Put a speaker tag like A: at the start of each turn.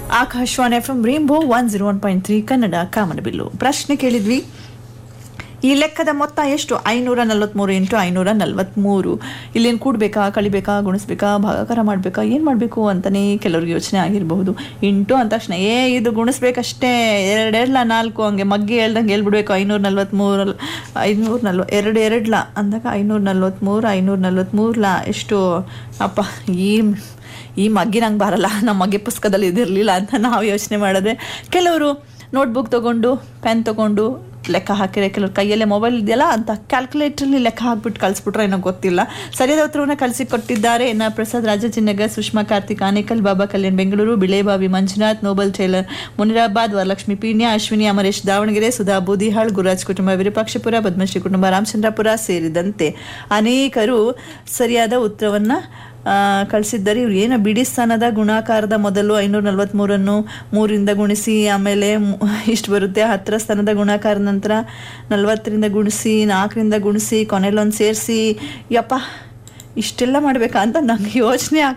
A: Akashvani F M rainbow one zero one point three Kannada Kamanabillu ಪ್ರಶ್ನೆ ಕೇಳಿದ್ವಿ ಈ ಲೆಕ್ಕದ ಮೊತ್ತ ಎಷ್ಟು ಐನೂರ ನಲ್ವತ್ಮೂರು ಇಂಟು ಐನೂರ ನಲ್ವತ್ಮೂರು ಇಲ್ಲೇನು ಕೂಡಬೇಕಾ ಕಳಿಬೇಕಾ ಗುಣಿಸ್ಬೇಕಾ ಭಾಗಾಕಾರ ಮಾಡಬೇಕಾ ಏನು ಮಾಡಬೇಕು ಅಂತಲೇ ಕೆಲವ್ರಿಗೆ ಯೋಚನೆ ಆಗಿರಬಹುದು ಇಂಟು ಅಂದ ತಕ್ಷಣ ಏ ಇದು ಗುಣಿಸ್ಬೇಕಷ್ಟೇ ಎರಡೆರಡ್ಲ ನಾಲ್ಕು ಹಂಗೆ ಮಗ್ಗಿ ಹೇಳ್ದಂಗೆ ಹೇಳ್ಬಿಡ್ಬೇಕು ಐನೂರ ನಲ್ವತ್ಮೂರು ಐನೂರ ನಲ್ವ ಎರಡು ಎರಡ್ಲ ಅಂದಾಗ ಐನೂರ ನಲ್ವತ್ಮೂರು ಐನೂರ ನಲ್ವತ್ಮೂರ್ಲ ಎಷ್ಟು ಅಪ್ಪ ಈ ಈ ಮಗ್ಗಿ ನಂಗೆ ಬರಲ್ಲ ನಮ್ಮ ಮಗ್ಗೆ ಪುಸ್ತಕದಲ್ಲಿ ಇದಿರಲಿಲ್ಲ ಅಂತ ನಾವು ಯೋಚನೆ ಮಾಡಿದ್ರೆ ಕೆಲವರು ನೋಟ್ಬುಕ್ ತೊಗೊಂಡು ಪೆನ್ ತೊಗೊಂಡು ಲೆಕ್ಕ ಹಾಕಿದ್ರೆ ಕೆಲವ್ರು ಕೈಯಲ್ಲೇ ಮೊಬೈಲ್ ಇದೆಯಲ್ಲ ಅಂತ ಕ್ಯಾಲ್ಕುಲೇಟ್ರಲ್ಲಿ ಲೆಕ್ಕ ಹಾಕ್ಬಿಟ್ಟು ಕಳಿಸ್ಬಿಟ್ರೆ ಏನೋ ಗೊತ್ತಿಲ್ಲ ಸರಿಯಾದ ಉತ್ತರವನ್ನು ಕಳಿಸಿ ಕೊಟ್ಟಿದ್ದಾರೆ N R Prasad Rajajinagar Sushma Karthik Anekal Baba Kalyan Bengaluru Bilebavi Manjunath noble tailor Munirabad Varalakshmi Peenya Ashwini Amaresh Davanagere Sudha Boodihal Gururaj ಕುಟುಂಬ ವಿರೂಪಾಕ್ಷಪುರ ಪದ್ಮಶ್ರೀ ಕುಟುಂಬ ರಾಮಚಂದ್ರಪುರ ಸೇರಿದಂತೆ ಅನೇಕರು ಸರಿಯಾದ ಉತ್ತರವನ್ನು ಕಳಿಸಿದ್ದಾರೆ ಇವ್ರು ಏನು ಬಿಡಿ ಸ್ಥಾನದ ಗುಣಾಕಾರದ ಮೊದಲು ಐನೂರ ನಲ್ವತ್ಮೂರನ್ನು ಮೂರಿಂದ ಗುಣಿಸಿ ಆಮೇಲೆ ಮು- ಇಷ್ಟು ಬರುತ್ತೆ ಹತ್ತರ ಸ್ಥಾನದ ಗುಣಾಕಾರದ ನಂತರ ನಲ್ವತ್ತರಿಂದ ಗುಣಿಸಿ ನಾಲ್ಕರಿಂದ ಗುಣಿಸಿ ಕೊನೆಯಲ್ಲೊಂದು ಸೇರಿಸಿ ಯಪ್ಪ ಇಷ್ಟೆಲ್ಲ ಮಾಡಬೇಕಾ ಅಂತ ನಂಗೆ ಯೋಚನೆ ಆಗ್ತಾ